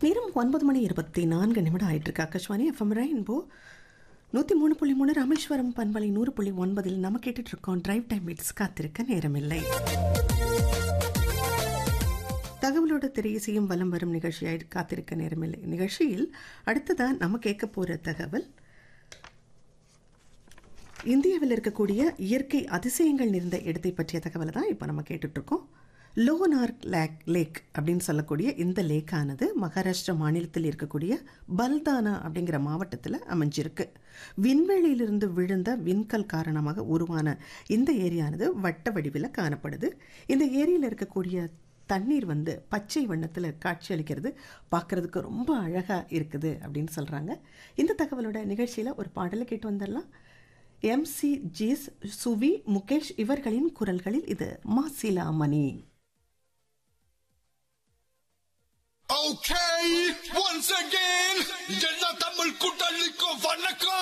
நேரம் ஒன்பது மணி இருபத்தி நான்கு நிமிடம் ஆயிட்டு இருக்கு ஆகாஷ்வாணி எஃப்எம் ரெயின்போ நூற்றி மூணு புள்ளி மூணு ராமேஸ்வரம் பண்பலை நூறு புள்ளி ஒன்பதில் நம்ம கேட்டுட்டு இருக்கோம் டிரைவ் டைம் பீட்ஸ் காத்திருக்க நேரமில்லை தகவலோட திரையிசையும் வலம் வரும் நிகழ்ச்சியாய் காத்திருக்க நேரமில்லை நிகழ்ச்சியில் அடுத்ததான் நம்ம கேட்க போகிற தகவல் இந்தியாவில் இருக்கக்கூடிய இயற்கை அதிசயங்கள் நிறைந்த இடத்தை பற்றிய தகவலை தான் இப்போ நம்ம கேட்டுட்ருக்கோம் லோனார்க் லேக் லேக் அப்படின்னு சொல்லக்கூடிய இந்த லேக்கானது மகாராஷ்டிரா மாநிலத்தில் இருக்கக்கூடிய பல்தானா அப்படிங்கிற மாவட்டத்தில் அமைஞ்சிருக்கு விண்வெளியிலிருந்து விழுந்த விண்கல் காரணமாக உருவான இந்த ஏரியானது வட்ட வடிவில் காணப்படுது இந்த ஏரியில் இருக்கக்கூடிய தண்ணீர் வந்து பச்சை வண்ணத்தில் காட்சியளிக்கிறது பார்க்குறதுக்கு ரொம்ப அழகாக இருக்குது அப்படின்னு சொல்கிறாங்க இந்த தகவலோட நிகழ்ச்சியில் ஒரு பாடலை கேட்டு வந்துடலாம் எம்சி ஜிஸ் சுவி முகேஷ் இவர்களின் குரல்களில் இது மாசிலா மணி Okay, once